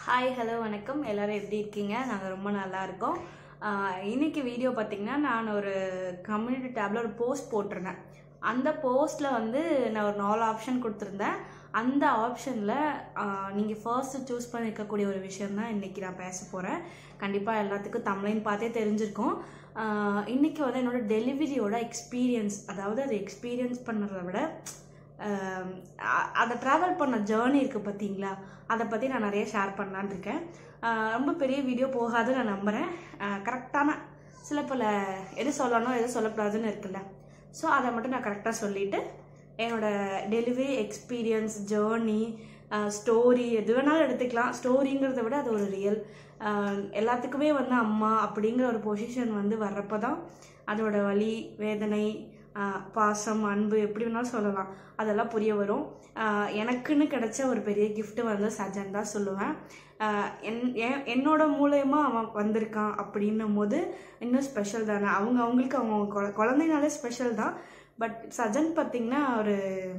hi hello வணக்கம் எல்லாரும் எப்படி இருக்கீங்க நாங்கள் ரொம்ப நல்லா இருக்கோம் ஆஹ் இன்னைக்கு வீடியோ பார்த்தீங்கன்னா நான் ஒரு கம்யூனிட்டி டேப்ல ஒரு போஸ்ட் போட்டிருந்தேன் அந்த போஸ்ட்டில் வந்து நான் ஒரு நாலு ஆப்ஷன் கொடுத்துருந்தேன் அந்த ஆப்ஷனில் நீங்கள் ஃபர்ஸ்ட் சூஸ் பண்ணியிருக்கக்கூடிய ஒரு விஷயம் தான் இன்றைக்கி நான் பேச போகிறேன் கண்டிப்பாக எல்லாத்துக்கும் தமிழையும் பார்த்தே தெரிஞ்சிருக்கும் ஆஹ் இன்னைக்கு வந்து என்னோட டெலிவரியோட எக்ஸ்பீரியன்ஸ் அதாவது அதை எக்ஸ்பீரியன்ஸ் பண்ணுறத விட ஆம், அ- அதை ட்ராவல் பண்ண ஜேர்னி இருக்குது பார்த்தீங்களா அதை பற்றி நான் நிறைய ஷேர் பண்ணலான்னு இருக்கேன் ஆ, ரொம்ப பெரிய வீடியோ போகாதுன்னு நான் நம்புகிறேன் கரெக்டான சில பல எது சொல்லணும் எது சொல்லக்கூடாதுன்னு இருக்குல்ல ஸோ அதை மட்டும் நான் கரெக்டாக சொல்லிவிட்டு என்னோட டெலிவரி எக்ஸ்பீரியன்ஸ் ஜேர்னி ஸ்டோரி எது வேணாலும் எடுத்துக்கலாம் ஸ்டோரிங்கிறத விட அது ஒரு ரியல் எல்லாத்துக்குமே வந்து அம்மா அப்படிங்கிற ஒரு பொசிஷன் வந்து வர்றப்போ தான் அதோட வலி வேதனை ஆஹ் பாசம் அன்பு எப்படி வேணாலும் சொல்லலாம் அதெல்லாம் புரிய வரும் ஆஹ் எனக்குன்னு கிடைச்ச ஒரு பெரிய gift வந்து சஜன் தான் சொல்லுவேன் ஆஹ் என் என்- என்னோட மூலயமா அவன் வந்திருக்கான் அப்படின்னும் போது இன்னும் ஸ்பெஷல் தானே அவங்க அவங்களுக்கு அவங்க குழ- குழந்தைனாலே ஸ்பெஷல் தான் பட் சஜன் பார்த்திங்கன்னா ஒரு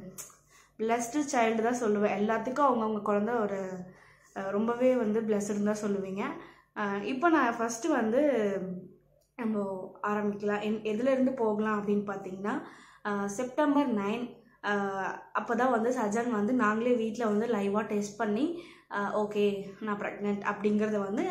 பிளஸ்டு சைல்டு தான் சொல்லுவேன் எல்லாத்துக்கும் அவங்கவுங்க குழந்த ஒரு அஹ் ரொம்பவே வந்து பிளஸ்டுன்னு தான் சொல்லுவீங்க அஹ் இப்போ நான் ஃபஸ்ட்டு வந்து நம்ம ஆரம்பிக்கலாம் என் எதுலேருந்து போகலாம் அப்படின்னு பார்த்தீங்கன்னா அஹ் செப்டம்பர் நைன் அப்போ தான் வந்து சஜன் வந்து நாங்களே வீட்டில் வந்து லைவாக டெஸ்ட் பண்ணி ஓகே நான் ப்ரெக்னென்ட் அப்படிங்கிறத வந்து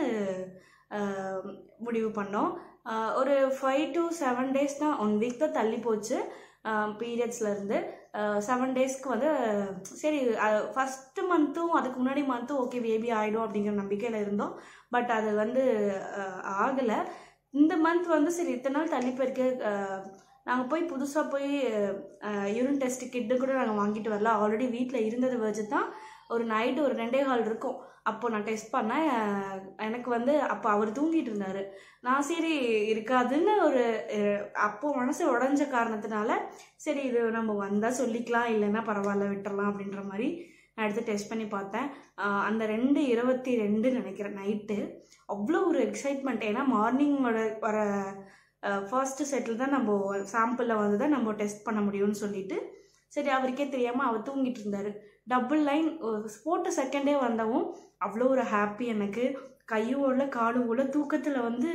அஹ் முடிவு பண்ணோம் அஹ் ஒரு ஃபைவ் டு செவன் டேஸ் தான் ஒன் வீக் தான் தள்ளி போச்சு பீரியட்ஸ்லேருந்து செவன் டேஸ்க்கு வந்து சரி ஃபஸ்ட்டு மந்த்தும் அதுக்கு முன்னாடி மந்த்தும் ஓகே பேபி ஆகிடும் அப்படிங்கிற நம்பிக்கையில் இருந்தோம் பட் அது வந்து ஆகலை இந்த மந்த் வந்து சரி இத்தனை நாள் தள்ளி போயிருக்கு நாங்கள் போய் புதுசாக போய் யூரின் டெஸ்ட் கிட்டு கூட நாங்கள் வாங்கிட்டு வரல ஆல்ரெடி வீட்டில் இருந்ததை வச்சு தான் ஒரு நைட்டு ஒரு ரெண்டே கால் இருக்கும் அப்போ நான் டெஸ்ட் பண்ணேன் அஹ், எனக்கு வந்து அப்போ அவர் தூங்கிட்டு இருந்தார் நான் சரி இருக்காதுன்னு ஒரு அஹ், அப்போ மனசு உடஞ்ச காரணத்தினால சரி இது நம்ம வந்தால் சொல்லிக்கலாம் இல்லைன்னா பரவாயில்ல விட்டுறலாம் அப்படின்ற மாதிரி நான் எடுத்து டெஸ்ட் பண்ணி பார்த்தேன் அஹ், அந்த ரெண்டு இருபத்தி ரெண்டு நினைக்கிறேன் நைட்டு அவ்வளோ ஒரு எக்ஸைட்மெண்ட் ஏன்னா மார்னிங் வர வர ஃபர்ஸ்ட் செட்டில் தான் நம்ம சாம்பிளில் வந்து தான் நம்ம டெஸ்ட் பண்ண முடியும்னு சொல்லிட்டு சரி அவருக்கே தெரியாமல் அவர் தூங்கிட்டு இருந்தார் டபுள் லைன் போட்ட செகண்டே வந்தவும் அவ்வளோ ஒரு ஹாப்பி எனக்கு கையும் ஓடல காலும் ஓடல தூக்கத்தில் வந்து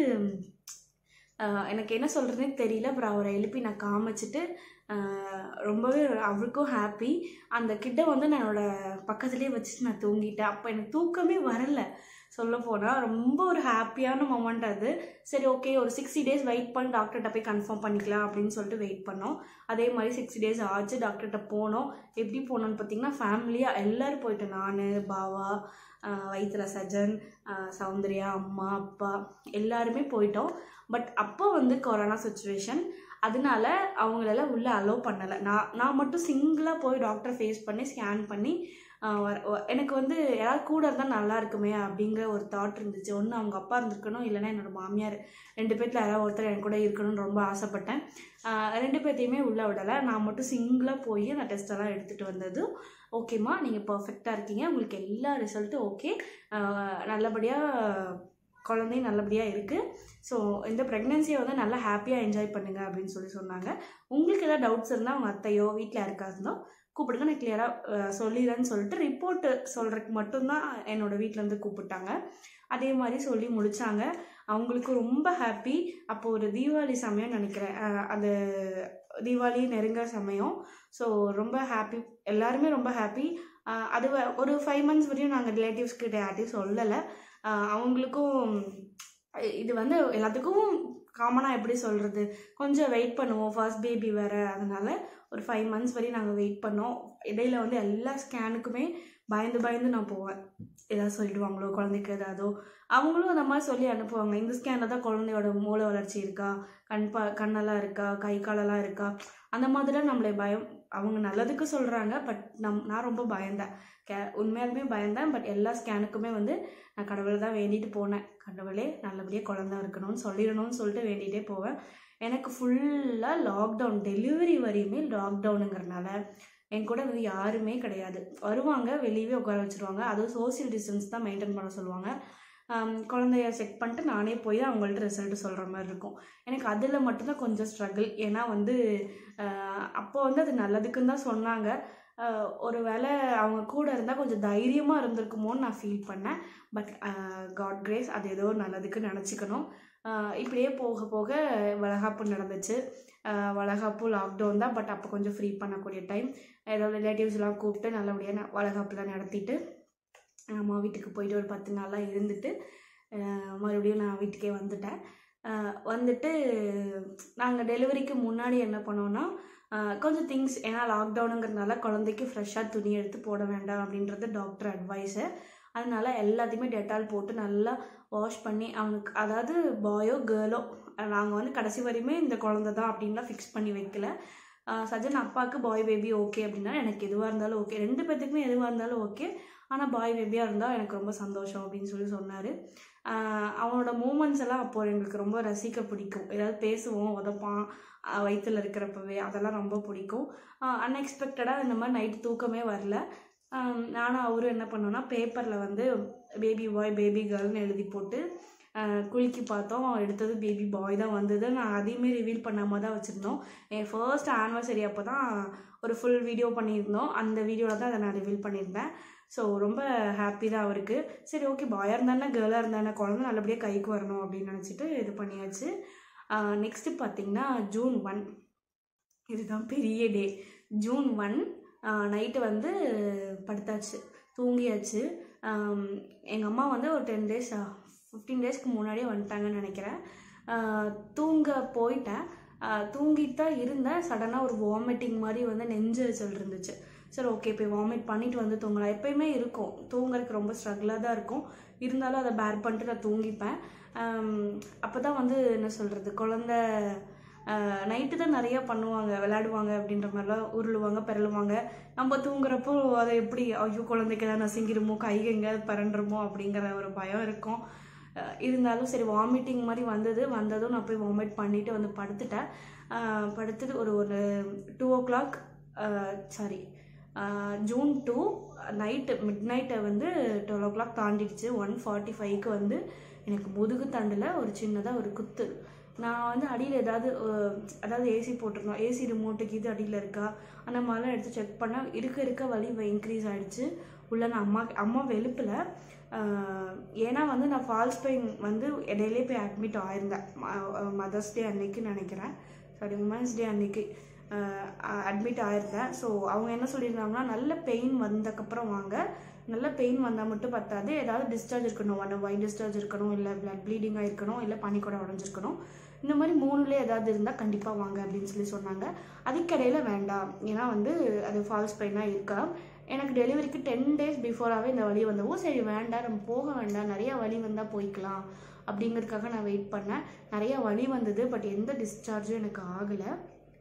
அஹ், எனக்கு என்ன சொல்கிறதுனே தெரியல அப்புறம் அவரை எழுப்பி நான் காமிச்சிட்டு அஹ், ரொம்பவே அவருக்கும் ஹாப்பி அந்த கிட்ட வந்து நான் என்னோட பக்கத்துலேயே வச்சுட்டு நான் தூங்கிட்டேன் அப்போ எனக்கு தூக்கமே வரல சொல்ல போனால் ரொம்ப ஒரு ஹாப்பியான மொமெண்ட் அது சரி ஓகே ஒரு சிக்ஸ்டி டேஸ் வெயிட் பண்ணி டாக்டர்கிட்ட போய் கன்ஃபார்ம் பண்ணிக்கலாம் அப்படின்னு சொல்லிட்டு வெயிட் பண்ணோம் அதே மாதிரி சிக்ஸ்டி டேஸ் ஆச்சு டாக்டர்கிட்ட போனோம் எப்படி போனோம்னு பார்த்தீங்கன்னா ஃபேமிலியாக எல்லோரும் போயிட்டோம் நான் பாவா ஆஹ் வயித்துல சஜன் ஆஹ் சௌந்தர்யா அம்மா அப்பா எல்லாருமே போயிட்டோம் பட் அப்போ வந்து கொரோனா சுச்சுவேஷன் அதனால அவங்களெல்லாம் உள்ளே அலோவ் பண்ணலை நான் நான் மட்டும் சிங்கிளாக போய் டாக்டர் ஃபேஸ் பண்ணி ஸ்கேன் பண்ணி ஆஹ் வர- வ- எனக்கு வந்து யாராவது கூட இருந்தால் நல்லா இருக்குமே அப்படிங்கிற ஒரு தாட் இருந்துச்சு ஒன்று அவங்க அப்பா இருந்திருக்கணும் இல்லைன்னா என்னோட மாமியார் ரெண்டு பேர்த்தில் யாராவது ஒருத்தர் என் கூட இருக்கணும்னு ரொம்ப ஆசைப்பட்டேன் ஆஹ் ரெண்டு பேர்த்தையுமே உள்ளே விடலை நான் மட்டும் சிங்கிளாக போய் அந்த டெஸ்ட்டெல்லாம் எடுத்துகிட்டு வந்தது ஓகேம்மா நீங்கள் பர்ஃபெக்டாக இருக்கீங்க உங்களுக்கு எல்லா ரிசல்ட்டும் ஓகே நல்லபடியாக குழந்தையும் நல்லபடியாக இருக்குது ஸோ இந்த ப்ரெக்னென்சியை வந்து நல்லா ஹாப்பியாக என்ஜாய் பண்ணுங்க அப்படின்னு சொல்லி சொன்னாங்க உங்களுக்கு ஏதாவது டவுட்ஸ் இருந்தால் உங்கள் அத்தையோ வீட்டில் யாருக்கா இருந்தோ கூப்பிடுங்க நான் கிளியராக சொல்லிடுறேன்னு சொல்லிட்டு ரிப்போர்ட்டு சொல்கிறதுக்கு மட்டும்தான் என்னோட வீட்டிலேருந்து கூப்பிட்டாங்க அதே மாதிரி சொல்லி முடிச்சாங்க அவங்களுக்கு ரொம்ப ஹாப்பி அப்போ ஒரு தீபாவளி சமயம் நினைக்கிறேன் அஹ் அந்த தீபாவளி நெருங்குற சமயம் ஸோ ரொம்ப ஹாப்பி எல்லாருமே ரொம்ப ஹாப்பி அது வ- ஒரு ஃபைவ் மந்த்ஸ் வரையும் நாங்கள் ரிலேட்டிவ்ஸ் கிட்ட யார்ட்டையும் சொல்லலை ஆஹ் அவங்களுக்கும் இது வந்து எல்லாத்துக்கும் காமனாக எப்படி சொல்கிறது கொஞ்சம் வெயிட் பண்ணுவோம் ஃபர்ஸ்ட் பேபி வேறு அதனால ஒரு ஃபைவ் மந்த்ஸ் வரையும் நாங்கள் வெயிட் பண்ணோம் இடையில வந்து எல்லா ஸ்கேனுக்குமே பயந்து பயந்து நான் போவேன் ஏதாவது சொல்லிடுவாங்களோ குழந்தைக்கு ஏதாவதோ அவங்களும் அந்த மாதிரி சொல்லி அனுப்புவாங்க இந்த ஸ்கேனில் தான் குழந்தையோட மூளை வளர்ச்சி இருக்கா கண் பா கண்ணெல்லாம் இருக்கா கை காலெல்லாம் இருக்கா அந்த மாதிரிலாம் நம்மளை பயம் அவங்க நல்லதுக்கு சொல்கிறாங்க பட் நம் நான் ரொம்ப பயந்தேன் கே உண்மையாலுமே பயந்தேன் பட் எல்லா ஸ்கேனுக்குமே வந்து நான் கடவுளை தான் வேண்டிட்டு போனேன் கடவுளே நல்லபடியாக குழந்தை இருக்கணும்னு சொல்லிடணும்னு சொல்லிட்டு வேண்டிகிட்டே போவேன் எனக்கு ஃபுல்லாக லாக்டவுன் டெலிவரி வரையுமே லாக்டவுனுங்கிறனால என் கூட வந்து யாருமே கிடையாது வருவாங்க வெளியவே உட்கார வச்சுருவாங்க அதுவும் சோஷியல் டிஸ்டன்ஸ் தான் மெயின்டைன் பண்ண சொல்லுவாங்க ஆம், குழந்தைய செக் பண்ணிட்டு நானே போய் அவங்கள்ட்ட ரிசல்ட் சொல்கிற மாதிரி இருக்கும் எனக்கு அதில் மட்டும்தான் கொஞ்சம் ஸ்ட்ரகிள் ஏன்னா வந்து ஆஹ், அப்போ வந்து அது நல்லதுக்குன்னு தான் சொன்னாங்க ஒரு வேளை அவங்க கூட இருந்தால் கொஞ்சம் தைரியமாக இருந்திருக்குமோன்னு நான் ஃபீல் பண்ணேன் பட் காட் கிரேஸ் அது ஏதோ நல்லதுக்கு நினச்சிக்கணும் இப்படியே போக போக வளகாப்பு நடந்துச்சு ஆஹ் வளகாப்பு லாக்டவுன் தான் பட் அப்போ கொஞ்சம் ஃப்ரீ பண்ணக்கூடிய டைம் ஏதோ ரிலேட்டிவ்ஸ்லாம் கூப்பிட்டு நல்லபடியாக ந- வளகாப்புலாம் நடத்திட்டு அம்மா வீட்டுக்கு போயிட்டு ஒரு பத்து நாளாக இருந்துட்டு ஆஹ் மறுபடியும் நான் வீட்டுக்கே வந்துட்டேன் ஆஹ் வந்துட்டு நாங்கள் டெலிவரிக்கு முன்னாடி என்ன பண்ணோன்னா ஆஹ் கொஞ்சம் திங்ஸ் ஏன்னா லாக்டவுனுங்கிறதுனால குழந்தைக்கு ஃப்ரெஷ்ஷாக துணி எடுத்து போட வேண்டாம் அப்படின்றது டாக்டர் அட்வைஸு அதனால எல்லாத்தையுமே டெட்டால் போட்டு நல்லா வாஷ் பண்ணி அவனுக்கு அதாவது பாயோ கேர்ளோ நாங்கள் வந்து கடைசி வரையுமே இந்த குழந்தை தான் அப்படின்லாம் ஃபிக்ஸ் பண்ணி வைக்கல ஆஹ் சஜன் அப்பாவுக்கு பாய் பேபி ஓகே அப்படின்னா எனக்கு எதுவாக இருந்தாலும் ஓகே ரெண்டு பேர்த்துக்குமே எதுவாக இருந்தாலும் ஓகே ஆனால் பாய் பேபியாக இருந்தால் எனக்கு ரொம்ப சந்தோஷம் அப்படின்னு சொல்லி சொன்னார் அவனோட மூமெண்ட்ஸ் எல்லாம் அப்போ எங்களுக்கு ரொம்ப ரசிக்க பிடிக்கும் ஏதாவது பேசுவோம் உதப்பான் ஆஹ் வயித்துல இருக்கிறப்பவே அதெல்லாம் ரொம்ப பிடிக்கும் அன்எக்ஸ்பெக்டடாக இந்த மாதிரி நைட்டு தூக்கமே வரல ஆஹ் நானும் அவரும் என்ன பண்ணோன்னா பேப்பரில் வந்து பேபி பாய் பேபி கேர்ள்னு எழுதி போட்டு ஆஹ் குலுக்கி பார்த்தோம் எடுத்தது பேபி பாய் தான் வந்தது நான் அதையுமே ரிவீல் பண்ணாமல் தான் வச்சுருந்தோம் என் ஃபர்ஸ்ட் ஆனிவர்சரி அப்போ தான் ஒரு ஃபுல் வீடியோ பண்ணியிருந்தோம் அந்த வீடியோவில் தான் அதை நான் ரிவீல் பண்ணியிருந்தேன் ஸோ ரொம்ப ஹாப்பி தான் அவருக்கு சரி ஓகே பாயாக இருந்தானே கேர்ளாக இருந்தானே குழந்தை நல்லபடியாக கைக்கு வரணும் அப்படின்னு நினச்சிட்டு இது பண்ணியாச்சு நெக்ஸ்ட்டு பார்த்தீங்கன்னா ஜூன் ஒன் இதுதான் பெரிய டே ஜூன் ஒன் நைட்டு வந்து படுத்தாச்சு தூங்கியாச்சு எங்கள் அம்மா வந்து ஒரு டென் டேஸ் ஃபிஃப்டீன் டேஸ்க்கு முன்னாடியே வந்துட்டாங்கன்னு நினைக்கிறேன் ஆஹ் தூங்க போயிட்டேன் ஆஹ் தூங்கிட்டு தான் இருந்தேன் சடனாக ஒரு வாமிட்டிங் மாதிரி வந்து நெஞ்சு எரிச்சல் இருந்துச்சு சரி ஓகே போய் வாமிட் பண்ணிட்டு வந்து தூங்கலாம் எப்பயுமே இருக்கும் தூங்குறதுக்கு ரொம்ப ஸ்ட்ரகிளாக தான் இருக்கும் இருந்தாலும் அதை பேர் பண்ணிட்டு நான் தூங்கிப்பேன் அப்போ தான் வந்து என்ன சொல்கிறது குழந்த நைட்டு தான் நிறையா பண்ணுவாங்க விளையாடுவாங்க அப்படின்ற மாதிரிலாம் உருளுவாங்க பிறழுவாங்க நம்ம தூங்குறப்போ அதை எப்படி ஐயோ குழந்தைக்கு ஏதாவது நசுங்கிருமோ கை எங்கேயாவது பரண்டுருமோ அப்படிங்கிற ஒரு பயம் இருக்கும் அஹ் இருந்தாலும் சரி வாமிட்டிங் மாதிரி வந்தது வந்ததும் நான் போய் வாமிட் பண்ணிட்டு வந்து படுத்துட்டேன் அஹ் படுத்துட்டு ஒரு ஒரு two o'clock sorry June two night மிட் நைட்டை வந்து டுவெல் ஓ கிளாக் தாண்டிடுச்சு ஒன் ஃபார்ட்டி ஃபைவ்க்கு வந்து எனக்கு முதுகு தண்டில் ஒரு சின்னதாக ஒரு குத்து நான் வந்து அடியில் ஏதாவது அஹ், அதாவது ஏசி போட்டிருந்தோம் ஏசி ரிமோட்டுக்கு இது அடியில் இருக்கா அந்த மாதிரிலாம் எடுத்து செக் பண்ணால் இருக்க இருக்க வலி இன்க்ரீஸ் ஆயிடுச்சு உள்ள நான் அம்மா அம்மா வெளுப்பில் ஏன்னா வந்து நான் ஃபால்ஸ் பெயின் வந்து இடையிலே போய் அட்மிட் ஆயிருந்தேன் மதர்ஸ் டே அன்னைக்கு நினைக்கிறேன் சாரி உமன்ஸ் டே அன்னைக்கு அட்மிட் ஆயிருந்தேன் ஸோ அவங்க என்ன சொல்லியிருந்தாங்கன்னா நல்ல பெயின் வந்தக்கப்புறம் வாங்க நல்ல பெயின் வந்தால் மட்டும் பத்தாது ஏதாவது டிஸ்சார்ஜ் இருக்கணும் ஒன்று ஒயிட் டிஸ்சார்ஜ் இருக்கணும் இல்லை பிளட் ப்ளீடிங்காக இருக்கணும் இல்லை பனிக்கூட உடஞ்சிருக்கணும் இந்த மாதிரி மூணுல ஏதாவது இருந்தால் கண்டிப்பாக வாங்க அப்படின்னு சொல்லி சொன்னாங்க அதுக்கிடையில வேண்டாம் ஏன்னா வந்து அது ஃபால்ஸ் பெயினாக இருக்கா எனக்கு டெலிவரிக்கு டென் டேஸ் பிஃபோராகவே இந்த வலி வந்தவும் சரி வேண்டாம் நம்ம போக வேண்டாம் நிறைய வலி வந்தால் போய்க்கலாம் அப்படிங்கிறதுக்காக நான் வெயிட் பண்ணேன் நிறைய வலி வந்தது பட் எந்த டிஸ்சார்ஜும் எனக்கு ஆகலை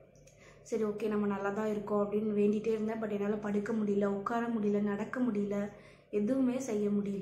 சரி ஓகே நம்ம நல்லா தான் இருக்கோம் அப்படின்னு வேண்டிகிட்டே இருந்தேன் பட் என்னால் படுக்க முடியல உட்கார முடியல நடக்க முடியல எதுவுமே செய்ய முடியல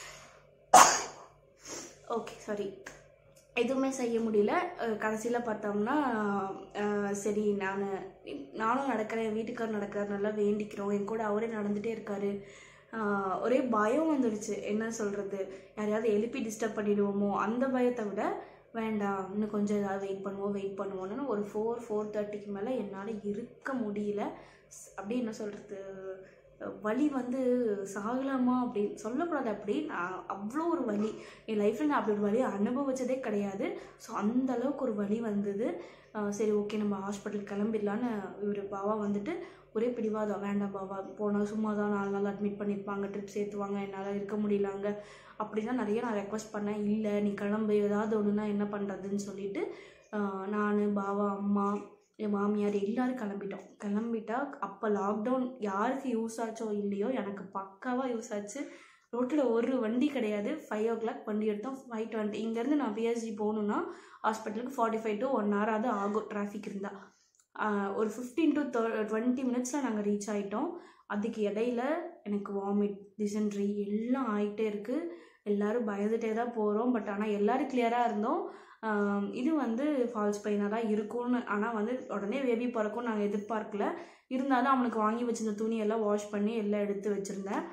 ஓகே சாரி எதுவுமே செய்ய முடியல கடைசியில் பார்த்தோம்னா அஹ், சரி நான் நானும் நடக்கிறேன் என் வீட்டுக்கார் நடக்கிறார் நல்லா வேண்டிக்கிறோம் என் கூட அவரே நடந்துகிட்டே இருக்காரு அஹ், ஒரே பயம் வந்துடுச்சு என்ன சொல்கிறது யாரையாவது எழுப்பி டிஸ்டர்ப் பண்ணிடுவோமோ அந்த பயத்தை விட வேண்டாம் இன்னும் கொஞ்சம் ஏதாவது வெயிட் பண்ணுவோம் வெயிட் பண்ணுவோன்னு ஒரு ஃபோர் ஃபோர் தேர்ட்டிக்கு மேலே என்னால் இருக்க முடியல ஸ்- அப்படியே என்ன சொல்கிறது வலி வந்து சாகலாமா அப்படி சொல்லக்கூடாது அப்படி நான் அவ்வளோ ஒரு வலி என் லைஃப்பில் நான் அப்படி ஒரு வலி அனுபவிச்சதே கிடையாது ஸோ அந்த அளவுக்கு ஒரு வலி வந்தது அஹ் சரி ஓகே நம்ம ஹாஸ்பிட்டல் கிளம்பிடலான்னு இவர் பாவா வந்துட்டு ஒரே பிடிவாதம் வேண்டாம் பாவா போனால் சும்மா தான் நாலு நாள் அட்மிட் பண்ணியிருப்பாங்க ட்ரிப் சேர்த்துவாங்க என்னால் இருக்க முடியலாங்க அப்படிதான் நிறைய நான் ரெக்வஸ்ட் பண்ணேன் இல்லை நீ கிளம்பு ஏதாவது ஒன்றுனா என்ன பண்ணுறதுன்னு சொல்லிட்டு நான் பாவா அம்மா என் மாமியார் எல்லாரும் கிளம்பிட்டோம் கிளம்பிட்டா அப்போ லாக்டவுன் யாருக்கு யூஸ் ஆச்சோ இல்லையோ எனக்கு பக்காவாக யூஸ் ஆச்சு ரோட்டில் ஒரு வண்டி கிடையாது ஃபைவ் ஓ கிளாக் வண்டி எடுத்தோம் ஃபைவ் டுவெண்ட்டி இங்கேருந்து நான் பிஎஸ்ஜி போகணுன்னா ஹாஸ்பிட்டலுக்கு forty five to one hour அது ஆகும் டிராஃபிக் இருந்தால் ஒரு ஃபிஃப்டீன் டு டுவெண்ட்டி மினிட்ஸில் நாங்கள் ரீச் ஆகிட்டோம் அதுக்கு இடையில எனக்கு வாமிட் டிசென்ட்ரி எல்லாம் ஆகிட்டே இருக்குது எல்லாரும் பயந்துட்டே தான் போகிறோம் பட் ஆனால் எல்லாரும் கிளியராக இருந்தோம் ஆம், இது வந்து ஃபால்ஸ் பெயினாக தான் இருக்கும்னு ஆனால் வந்து உடனே பேபி பிறக்கும் நாங்கள் எதிர்பார்க்கல இருந்தாலும் அவனுக்கு வாங்கி வச்சிருந்த துணியெல்லாம் வாஷ் பண்ணி எல்லாம் எடுத்து வச்சுருந்தேன்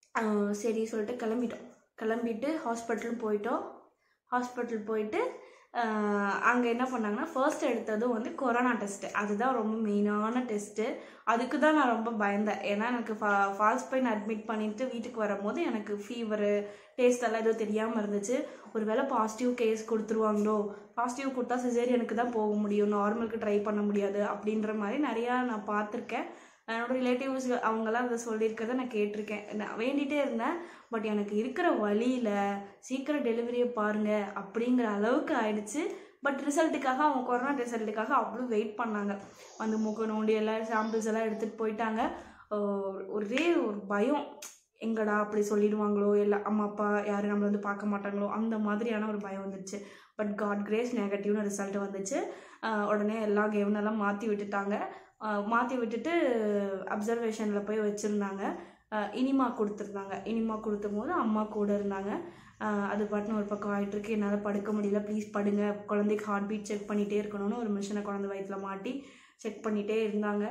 சரி சொல்லிட்டு கிளம்பிட்டோம் கிளம்பிட்டு ஹாஸ்பிட்டல் போயிட்டோம் ஹாஸ்பிட்டல் போயிட்டு அங்கே என்ன பண்ணாங்கன்னா ஃபர்ஸ்ட் எடுத்ததும் வந்து கொரோனா டெஸ்ட்டு அதுதான் ரொம்ப மெயினான டெஸ்ட்டு அதுக்கு தான் நான் ரொம்ப பயந்தேன் ஏன்னா எனக்கு ஃபா ஃபால்ஸ் பெயின் அட்மிட் பண்ணிட்டு வீட்டுக்கு வரும்போது எனக்கு ஃபீவரு டேஸ்ட் எல்லாம் எதுவும் தெரியாமல் இருந்துச்சு ஒருவேளை பாசிட்டிவ் கேஸ் கொடுத்துருவாங்களோ பாசிட்டிவ் கொடுத்தா சிசேரியனுக்கு தான் போக முடியும் நார்மலுக்கு ட்ரை பண்ண முடியாது அப்படின்ற மாதிரி நிறையா நான் பார்த்துருக்கேன் என்னோட ரிலேட்டிவ்ஸ் அவங்கெல்லாம் அதை சொல்லியிருக்கிறத நான் கேட்டிருக்கேன் நான் வேண்டிகிட்டே இருந்தேன் பட் எனக்கு இருக்கிற வழியில் சீக்கிரம் டெலிவரியை பாருங்க அப்படிங்கிற அளவுக்கு ஆயிடுச்சு பட் ரிசல்ட்டுக்காக அவங்க கொரோனா ரிசல்ட்டுக்காக அவ்வளோ வெயிட் பண்ணாங்க வந்து மூக்க நோண்டி எல்லாம் சாம்பிள்ஸ் எல்லாம் எடுத்துகிட்டு போயிட்டாங்க ஆஹ் ஒரே ஒரு பயம் எங்கடா அப்படி சொல்லிடுவாங்களோ இல்லை அம்மா அப்பா யாரும் நம்மளை வந்து பார்க்க மாட்டாங்களோ அந்த மாதிரியான ஒரு பயம் வந்துச்சு பட் காட் கிரேஸ் நெகட்டிவ்னு ரிசல்ட் வந்துச்சு ஆஹ் உடனே எல்லா கெவனெல்லாம் மாற்றி விட்டுட்டாங்க மாற்றி விட்டுட்டு அப்சர்வேஷனில் போய் வச்சுருந்தாங்க இனிமா கொடுத்துருந்தாங்க இனிமா கொடுத்தும் போது அம்மா கூட இருந்தாங்க ஆஹ் அது பாட்டுன்னு ஒரு பக்கம் ஆயிட்டு இருக்கு என்னால் படுக்க முடியல ப்ளீஸ் படுங்க குழந்தைக்கு ஹார்ட் பீட் செக் பண்ணிகிட்டே இருக்கணும்னு ஒரு மிஷினை குழந்தை வயிற்றுல மாட்டி செக் பண்ணிகிட்டே இருந்தாங்க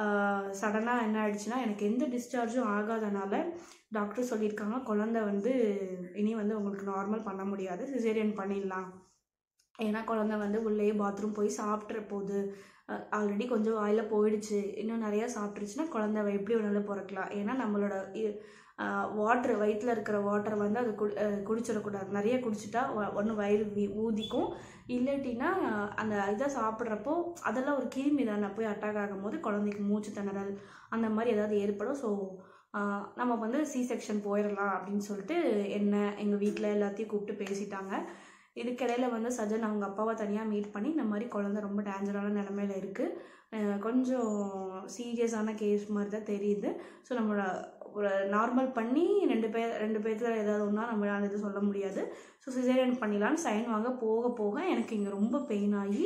சடனாக என்ன ஆயிடுச்சுன்னா எனக்கு எந்த டிஸ்சார்ஜும் ஆகாதனால டாக்டர் சொல்லியிருக்காங்க குழந்தை வந்து இனி வந்து உங்களுக்கு நார்மல் பண்ண முடியாது சிசேரியன் பண்ணிடலாம் ஏன்னா குழந்தை வந்து உள்ளேயே பாத்ரூம் போய் சாப்பிட்ற போகுது ஆல்ரெடி கொஞ்சம் வாயில் போயிடுச்சு இன்னும் நிறையா சாப்பிட்ருச்சுன்னா குழந்தை எப்படி வேணாலும் பிறக்கலாம் ஏன்னா நம்மளோட வாட்ரு வயிற்றில் இருக்கிற வாட்டர் வந்து அது குடி அஹ் குடிச்சிடக்கூடாது நிறைய குடிச்சிட்டா ஒன்று வயிறு வீ- ஊதிக்கும் இல்லாட்டினா அந்த இதை சாப்பிட்றப்போ அதெல்லாம் ஒரு கிருமி தானே போய் அட்டாக் ஆகும்போது குழந்தைக்கு மூச்சு திணறல் அந்த மாதிரி ஏதாவது ஏற்படும் ஸோ நம்ம வந்து சி செக்ஷன் போயிடலாம் அப்படின்னு சொல்லிட்டு என்ன எங்கள் வீட்டில் எல்லாத்தையும் கூப்பிட்டு பேசிட்டாங்க இதுக்கிடையில வந்து சஜன் அவங்க அப்பாவை தனியாக மீட் பண்ணி இந்த மாதிரி குழந்தை ரொம்ப டேஞ்சரான நிலமையில இருக்குது கொஞ்சம் சீரியஸான கேஸ் மாதிரி தான் தெரியுது ஸோ நம்மளோட ஒரு நார்மல் பண்ணி ரெண்டு பேர் ரெண்டு பேர்த்துல ஏதாவது ஒன்றா நம்மளால இது சொல்ல முடியாது ஸோ சிசேரியன் பண்ணிடலான்னு சைன் வாங்க போக போக எனக்கு இங்கே ரொம்ப பெயின் ஆகி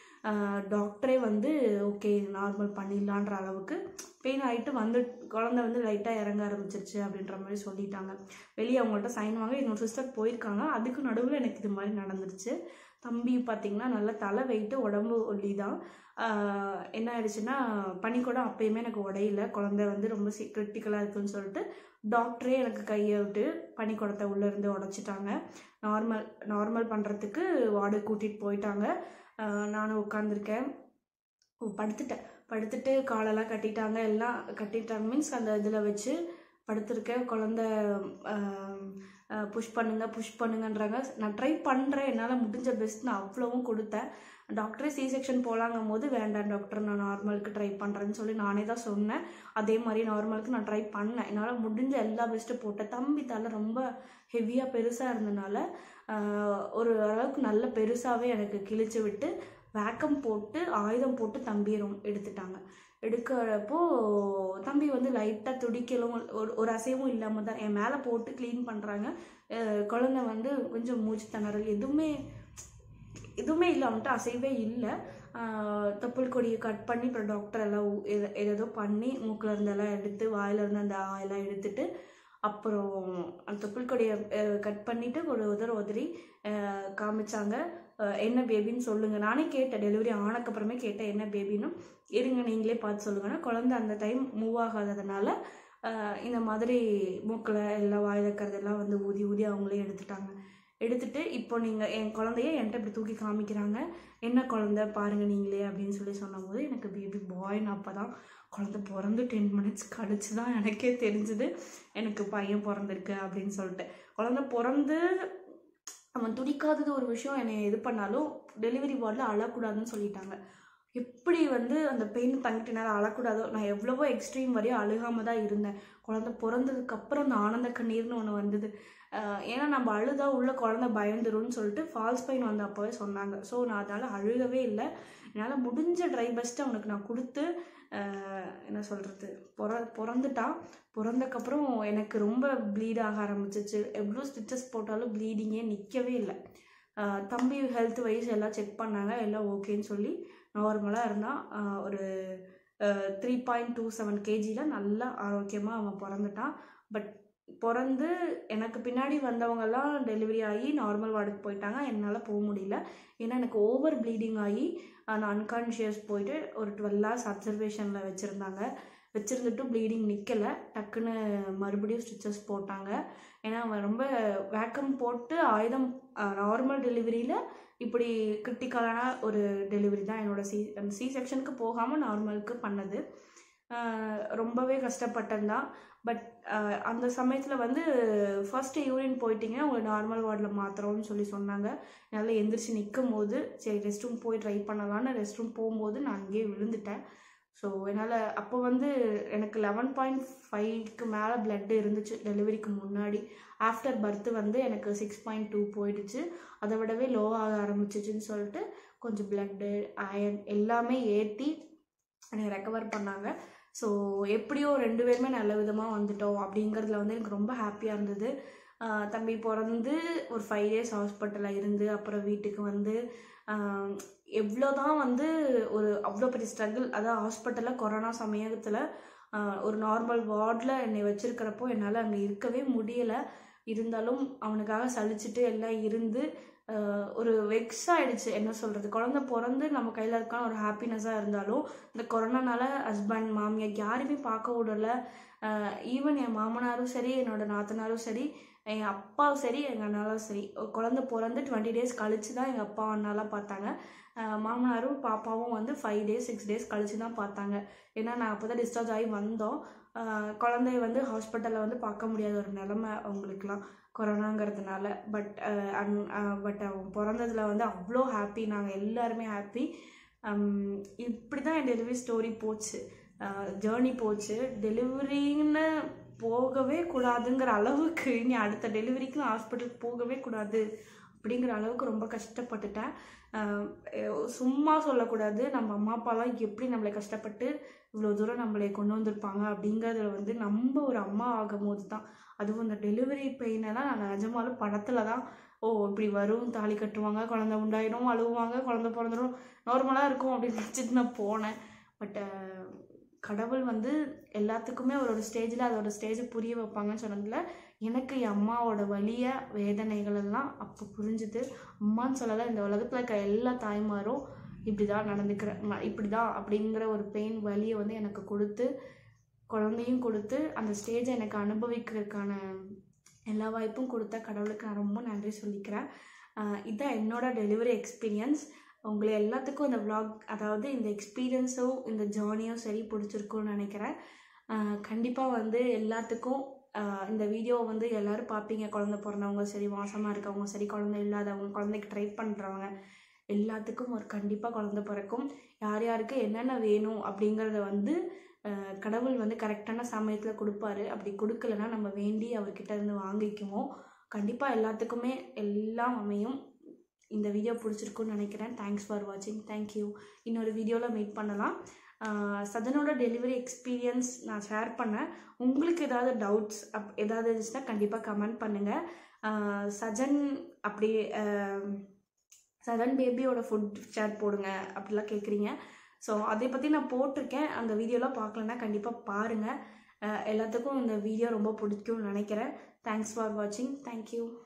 டாக்டரே வந்து ஓகே நார்மல் பண்ணிடலான்ற அளவுக்கு பெயின் ஆகிட்டு வந்து குழந்தை வந்து லைட்டாக இறங்க ஆரம்பிச்சிருச்சு அப்படின்ற மாதிரி சொல்லிட்டாங்க வெளியே அவங்கள்ட்ட சைன் வாங்க என்னோட சிஸ்டர் போயிருக்காங்க அதுக்கு நடுவில் எனக்கு இது மாதிரி நடந்துருச்சு தம்பி பார்த்திங்கன்னா நல்லா தலை வெயிட்டு உடம்பு ஒல்லி தான் ஆஹ் என்ன ஆயிடுச்சுன்னா பனிக்கூடம் அப்பயுமே எனக்கு உடையில குழந்தை வந்து ரொம்ப சி கிரிட்டிக்கலாக இருக்குன்னு சொல்லிட்டு டாக்டரே எனக்கு கையை விட்டு பனிக்கூடத்தை உள்ளே இருந்து உடச்சிட்டாங்க நார்மல் நார்மல் பண்ணுறதுக்கு வார்டு கூட்டிகிட்டு போயிட்டாங்க ஆஹ் நானும் உட்காந்துருக்கேன் படுத்துட்டேன் படுத்துட்டு காலெல்லாம் கட்டிட்டாங்க எல்லாம் கட்டிட்டாங்க மீன்ஸ் அந்த இதில் வச்சு படுத்திருக்கேன் குழந்த புஷ் பண்ணுங்க புஷ் பண்ணுங்கன்றாங்க நான் ட்ரை பண்ணுறேன் என்னால் முடிஞ்ச பெஸ்ட் நான் அவ்வளவும் கொடுத்தேன் டாக்டரே சி செக்ஷன் போகலாங்கும் போது வேண்டாம் டாக்டர் நான் நார்மலுக்கு ட்ரை பண்ணுறேன்னு சொல்லி நானே தான் சொன்னேன் அதே மாதிரி நார்மலுக்கு நான் ட்ரை பண்ணேன் என்னால் முடிஞ்ச எல்லா பெஸ்ட்டும் போட்டேன் தம்பி தலை ரொம்ப ஹெவியாக பெருசாக இருந்தனால ஆஹ் ஒரு அளவுக்கு நல்ல பெருசாகவே எனக்கு கிழிச்சு விட்டு வேக்கம் போட்டு ஆயுதம் போட்டு தம்பியை ரொம்ப எடுத்துட்டாங்க எடுக்கிறப்போ தம்பி வந்து லைட்டாக துடிக்கலும் ஒரு ஒரு அசைவும் இல்லாமல் தான் என் மேலே போட்டு க்ளீன் பண்ணுறாங்க குழந்தை வந்து கொஞ்சம் மூச்சு திணறல் எதுவுமே எதுவுமே இல்லை அவன்கிட்ட அசைவே இல்லை தொப்புள் கொடியை கட் பண்ணி அப்புறம் டாக்டர் எல்லாம் ஊ- எத- ஏதேதோ பண்ணி மூக்கில் இருந்தெல்லாம் எடுத்து வாயில இருந்து அந்த ஆயெல்லாம் எடுத்துட்டு அப்புறம் அந்த தொப்புள் கொடியை கட் பண்ணிட்டு ஒரு உதற உதறி அஹ், காமிச்சாங்க அஹ், என்ன பேபின்னு சொல்லுங்க நானே கேட்டேன் டெலிவரி ஆனக்கப்புறமே கேட்டேன் என்ன பேபின்னு இருங்க நீங்களே பார்த்து சொல்லுங்கன்னா குழந்தை அந்த டைம் மூவ் ஆகாததுனால அஹ், இந்த மாதிரி மூக்கில் எல்லாம் வாயில் இருக்கிறதெல்லாம் வந்து ஊதி ஊதி அவங்களே எடுத்துட்டாங்க எடுத்துட்டு இப்போ நீங்கள் என் குழந்தைய என்கிட்ட இப்படி தூக்கி காமிக்கிறாங்க என்ன குழந்தை பாருங்க நீங்களே அப்படின்னு சொல்லி சொன்னபோது எனக்கு பேபி பாய்னு அப்போ தான் குழந்தை பிறந்து டென் மினிட்ஸ் கழிச்சு தான் எனக்கே தெரிஞ்சுது எனக்கு பையன் பிறந்திருக்கு அப்படின்னு சொல்லிட்டு குழந்தை பிறந்து அவன் துடிக்காதது ஒரு விஷயம் என்னை இது பண்ணாலும் டெலிவரி வார்டில் அழக்கூடாதுன்னு சொல்லிட்டாங்க எப்படி வந்து அந்த பெயின் தங்கிட்டு என்னால் அழக்கூடாதோ நான் எவ்வளவோ எக்ஸ்ட்ரீம் வரையும் அழுகாம தான் இருந்தேன் குழந்தை பிறந்ததுக்கு அப்புறம் அந்த ஆனந்த கண்ணீர்னு ஒன்று வந்தது ஆஹ் ஏன்னா நம்ம அழுதா உள்ள குழந்தை பயந்துரும்னு சொல்லிட்டு ஃபால்ஸ் பெயின் வந்து அப்போவே சொன்னாங்க ஸோ நான் அதனால் அழுகவே இல்லை என்னால் முடிஞ்ச ட்ரை பெஸ்ட்டை அவனுக்கு நான் கொடுத்து ஆஹ் என்ன சொல்கிறது பிற பிறந்துட்டான் பிறந்தக்கப்புறம் எனக்கு ரொம்ப ப்ளீட் ஆக ஆரம்பிச்சிச்சு எவ்வளோ ஸ்டிச்சஸ் போட்டாலும் ப்ளீடிங்கே நிற்கவே இல்லை ஆஹ் தம்பி ஹெல்த் வைஸ் எல்லாம் செக் பண்ணாங்க எல்லாம் ஓகேன்னு சொல்லி நார்மலாக இருந்தான் ஆஹ் ஒரு த்ரீ பாயிண்ட் டூ செவன் கேஜியில் நல்லா ஆரோக்கியமாக அவன் பிறந்துட்டான் பட் பிறந்து எனக்கு பின்னாடி வந்தவங்கெல்லாம் டெலிவரி ஆகி நார்மல் வார்டுக்கு போயிட்டாங்க என்னால் போக முடியல ஏன்னா எனக்கு ஓவர் ப்ளீடிங் ஆகி ஆஹ் நான் அன்கான்ஷியஸ் போயிட்டு ஒரு டுவெல் ஹவர்ஸ் அப்சர்வேஷனில் வச்சுருந்தாங்க வச்சுருந்துட்டு ப்ளீடிங் நிற்கலை டக்குன்னு மறுபடியும் ஸ்டிச்சஸ் போட்டாங்க ஏன்னா அவன் ரொம்ப வேக்கம் போட்டு ஆயுதம் நார்மல் டெலிவரியில் இப்படி கிரிட்டிக்கலான ஒரு டெலிவரி தான் என்னோட சி அந்த சி செக்ஷனுக்கு போகாமல் நார்மலுக்கு பண்ணது ஆஹ் ரொம்பவே கஷ்டப்பட்டேன் தான் பட் அந்த சமயத்தில் வந்து ஃபர்ஸ்ட் யூரின் போயிட்டீங்கன்னா உங்களை நார்மல் வார்டில் மாத்திரோன்னு சொல்லி சொன்னாங்க என்னால் எந்திரிச்சு நிற்கும் போது சரி ரெஸ்ட் ரூம் போய் ட்ரை பண்ணலான்னு ரெஸ்ட் ரூம் போகும்போது நான் அங்கேயே விழுந்துட்டேன் ஸோ என்னால் அப்போ வந்து எனக்கு லெவன் பாயிண்ட் ஃபைவ்க்கு மேலே பிளட் இருந்துச்சு டெலிவரிக்கு முன்னாடி ஆஃப்டர் பர்த் வந்து எனக்கு சிக்ஸ் பாயிண்ட் டூ போயிடுச்சு அதை விடவே லோ ஆக ஆரம்பிச்சிச்சுன்னு சொல்லிட்டு கொஞ்சம் பிளட்டு அயன் எல்லாமே ஏற்றி என்னை ரெக்கவர் பண்ணாங்க ஸோ எப்படியோ ரெண்டு பேருமே நல்ல விதமாக வந்துட்டோம் அப்படிங்கிறதுல வந்து எனக்கு ரொம்ப ஹாப்பியாக இருந்தது ஆஹ் தம்பி பிறந்து ஒரு ஃபைவ் டேஸ் ஹாஸ்பிட்டலில் இருந்து அப்புறம் வீட்டுக்கு வந்து எவ்வளோ தான் வந்து ஒரு அவ்வளோ பெரிய ஸ்ட்ரகிள் அதாவது ஹாஸ்பிட்டலில் கொரோனா சமயத்தில் ஒரு நார்மல் வார்டில் என்னை வச்சிருக்கிறப்போ என்னால் அங்கே இருக்கவே முடியலை இருந்தாலும் அவனுக்காக சலிச்சுட்டு எல்லாம் இருந்து ஆஹ் ஒரு வெக்ஸ் ஆயிடுச்சு என்ன சொல்கிறது குழந்தை பிறந்து நம்ம கையில் இருக்கான ஒரு ஹாப்பினஸ்ஸாக இருந்தாலும் இந்த கொரோனானால ஹஸ்பண்ட் மாமியார் யாரையுமே பார்க்க விடல ஈவன் என் மாமனாரும் சரி என்னோட நாத்தனாரும் சரி என் அப்பாவும் சரி எங்கள் அண்ணாலும் சரி ஒரு குழந்தை பிறந்து டுவெண்ட்டி டேஸ் கழிச்சு தான் எங்கள் அப்பா அண்ணாலாம் பார்த்தாங்க ஆஹ் மாமனாரும் பாப்பாவும் வந்து ஃபைவ் டேஸ் சிக்ஸ் டேஸ் கழிச்சு தான் பார்த்தாங்க ஏன்னா நான் அப்போ தான் டிஸ்சார்ஜ் ஆகி வந்தோம் ஆஹ் குழந்தைய வந்து ஹாஸ்பிட்டலில் வந்து பார்க்க முடியாத ஒரு நிலமை அவங்களுக்குலாம் கொரோனாங்கிறதுனால பட் பட் அவன் பிறந்ததுல வந்து அவ்வளோ ஹாப்பி நாங்கள் எல்லாருமே ஹாப்பி இப்படி தான் என் டெலிவரி ஸ்டோரி போச்சு ஜேர்னி போச்சு டெலிவரின்னு போகவே கூடாதுங்கிற அளவுக்கு இனி அடுத்த டெலிவரிக்கு நான் ஹாஸ்பிட்டலுக்கு போகவே கூடாது அப்படிங்கிற அளவுக்கு ரொம்ப கஷ்டப்பட்டுட்டேன் ஆஹ் அஹ் சும்மா சொல்லக்கூடாது நம்ம அம்மா அப்பாலாம் எப்படி நம்மளை கஷ்டப்பட்டு இவ்வளோ தூரம் நம்மளை கொண்டு வந்திருப்பாங்க அப்படிங்கிறதுல வந்து நம்ம ஒரு அம்மா ஆகும்போது தான் அதுவும் இந்த டெலிவரி பெயினெல்லாம் நான் நிஜமாலும் படத்தில் தான் ஓ இப்படி வரும் தாலி கட்டுவாங்க குழந்தை உண்டாயிடும் அழுவாங்க குழந்தை பிறந்துடும் நார்மலாக இருக்கும் அப்படின்னு நினச்சிட்டு நான் போனேன் பட் கடவுள் வந்து எல்லாத்துக்குமே அவரோட ஸ்டேஜில் அதோட ஸ்டேஜை புரிய வைப்பாங்கன்னு சொன்னதில் எனக்கு என் அம்மாவோட வலிய வேதனைகள் எல்லாம் அப்போ புரிஞ்சுது அம்மான்னு சொல்லலை இந்த உலகத்தில் இருக்க எல்லா தாய்மாரும் இப்படி தான் நடந்துக்கிற ம- இப்படி தான் அப்படிங்கிற ஒரு பெயின் வலியை வந்து எனக்கு கொடுத்து குழந்தையும் கொடுத்து அந்த ஸ்டேஜை எனக்கு அனுபவிக்கிறதுக்கான எல்லா வாய்ப்பும் கொடுத்த கடவுளுக்கு நான் ரொம்ப நன்றி சொல்லிக்கிறேன் ஆஹ் இதான் என்னோட டெலிவரி எக்ஸ்பீரியன்ஸ் உங்களை எல்லாத்துக்கும் இந்த vlog அதாவது இந்த எக்ஸ்பீரியன்ஸும் இந்த ஜேர்னியும் சரி பிடிச்சிருக்கும்னு நினைக்கிறேன் கண்டிப்பாக வந்து எல்லாத்துக்கும் ஆஹ் இந்த வீடியோ வந்து எல்லாரும் பார்ப்பீங்க குழந்தை பிறந்தவங்க சரி மாசமாக இருக்கவங்க சரி குழந்தை இல்லாதவங்க குழந்தைக்கு ட்ரை பண்ணுறவங்க எல்லாத்துக்கும் ஒரு கண்டிப்பாக குழந்தை பிறக்கும் யார் யாருக்கு என்னென்ன வேணும் அப்படிங்கிறத வந்து ஆஹ் கடவுள் வந்து கரெக்டான சமயத்தில் கொடுப்பாரு அப்படி கொடுக்கலனா நம்ம வேண்டி அவர்கிட்ட இருந்து வாங்கிக்குவோம் கண்டிப்பாக எல்லாத்துக்குமே எல்லாம் அமையும் இந்த வீடியோ பிடிச்சிருக்குன்னு நினைக்கிறேன் தேங்க்ஸ் ஃபார் வாட்சிங் தேங்க்யூ இன்னொரு வீடியோவில் மீட் பண்ணலாம் ஆஹ் சதனோட டெலிவரி எக்ஸ்பீரியன்ஸ் நான் ஷேர் பண்ணேன் உங்களுக்கு ஏதாவது டவுட்ஸ் அப் ஏதாவது இருந்துச்சுன்னா கண்டிப்பாக கமெண்ட் பண்ணுங்கள் சஜன் அப்படி ஆஹ் சதன் பேபியோட ஃபுட் ஷேர் போடுங்க அப்படிலாம் கேட்குறீங்க ஸோ அதை பற்றி நான் போட்டிருக்கேன் அந்த வீடியோலாம் பார்க்கலன்னா கண்டிப்பாக பாருங்கள் எல்லாத்துக்கும் இந்த வீடியோ ரொம்ப பிடிக்கும்னு நினைக்கிறேன் தேங்க்ஸ் ஃபார் வாட்சிங் தேங்க்யூ